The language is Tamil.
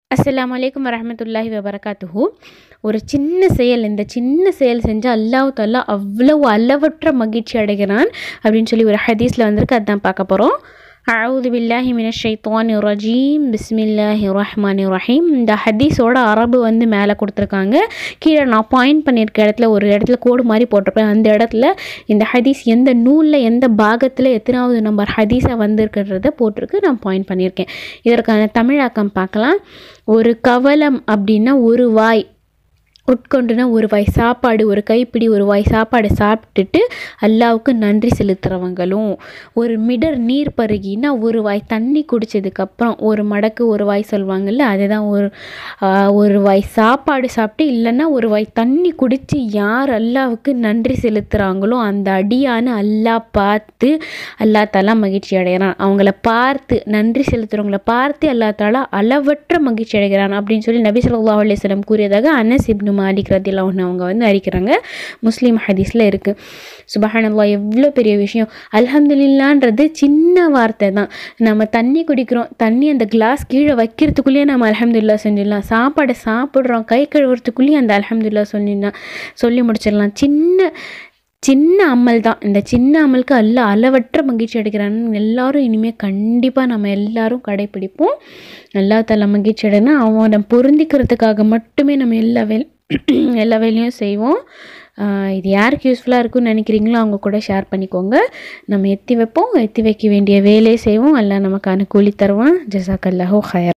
அஸ்ஸலாமு அலைக்கும் வரஹ்மத்துல்லாஹி வபரகாத்துஹு ஒரு சின்ன செயல் இந்த சின்ன செயல் செஞ்சால் அல்லாஹ் தாலா அவ்வளவு அளவற்ற மகிழ்ச்சி அடைகிறான் அப்படின்னு சொல்லி ஒரு ஹதீஸில் வந்திருக்கு அதுதான் பார்க்க போகிறோம் அவுது பில்லாஹி மின ஷைத்வானி ரஜீம் பிஸ்மில்லாஹி ரஹ்மானி ரஹீம் இந்த ஹதீஸோட அரபு வந்து மேலே கொடுத்துருக்காங்க கீழே நான் பாயிண்ட் பண்ணியிருக்க இடத்துல ஒரு இடத்துல கோடு மாதிரி போட்டிருப்பேன் அந்த இடத்துல இந்த ஹதீஸ் எந்த நூலில் எந்த பாகத்தில் எத்தனாவது நம்பர் ஹதீஸாக வந்திருக்கிறத போட்டிருக்கு நான் பாயிண்ட் பண்ணியிருக்கேன் இதற்கான தமிழாக்கம் பார்க்கலாம் ஒரு கவலம் அப்படின்னா ஒரு வாய் உட்கொண்டுனா ஒரு வாய் சாப்பாடு ஒரு கைப்பிடி ஒரு வாய் சாப்பாடு சாப்பிட்டுட்டு அல்லாவுக்கு நன்றி செலுத்துகிறவங்களும் ஒரு மிடர் நீர் பருகினா ஒரு வாய் தண்ணி குடித்ததுக்கப்புறம் ஒரு மடக்கு ஒரு வாய் சொல்லுவாங்கல்ல அதுதான் ஒரு ஆஹ், ஒரு வாய் சாப்பாடு சாப்பிட்டு இல்லைன்னா ஒரு வாய் தண்ணி குடித்து யார் அல்லாவுக்கு நன்றி செலுத்துகிறாங்களோ அந்த அடியான அல்லாஹ் பார்த்து அல்லா தாலா மகிழ்ச்சி அடைகிறான் அவங்கள பார்த்து நன்றி செலுத்துகிறவங்கள பார்த்து அல்லா தாலா அளவற்ற மகிழ்ச்சி அடைகிறான் அப்படின்னு சொல்லி நபி ஸல்லல்லாஹு அலைஹி வஸல்லம் கூறியதாக அனஸ் இப்னு மாலிக் ரதியல்லாஹு அன்ஹு அவங்க வந்து அறிக்கிறாங்க முஸ்லீம் ஹதீஸில் இருக்குது சுபஹானல்லாஹ் எவ்வளோ பெரிய விஷயம் அல்ஹம்துலில்லான்றது சின்ன வார்த்தை தான் நம்ம தண்ணி குடிக்கிறோம் தண்ணி அந்த கிளாஸ் கீழே வைக்கிறதுக்குள்ளேயே நம்ம அல்ஹம்துலில்லா செஞ்சிடலாம் சாப்பாடை சாப்பிட்றோம் கை கழுவுறதுக்குள்ளேயும் அந்த அல்ஹம்துலில்லா சொல்லிடலாம் சொல்லி முடிச்சிடலாம் சின்ன சின்ன அமல் தான் இந்த சின்ன அமலுக்கு அல்ல அளவற்ற மகிழ்ச்சி அடைக்கிறான்னு எல்லாரும் இனிமேல் கண்டிப்பாக நம்ம எல்லாரும் கடைப்பிடிப்போம் அல்லா தலா மகிழ்ச்சி அடைனா அவனை பொருந்திக்கிறதுக்காக மட்டுமே நம்ம எல்லா வேல் எல்லா வேலையும் செய்வோம் ஆஹ் இது யாருக்கு யூஸ்ஃபுல்லாக இருக்குன்னு நினைக்கிறீங்களோ அவங்க கூட ஷேர் பண்ணிக்கோங்க நம்ம எத்தி வைப்போம் எத்தி வைக்க வேண்டிய வேலையை செய்வோம் எல்லாம் நமக்கான கூலி தருவான் ஜசாக் அல்லாஹோ ஹயர்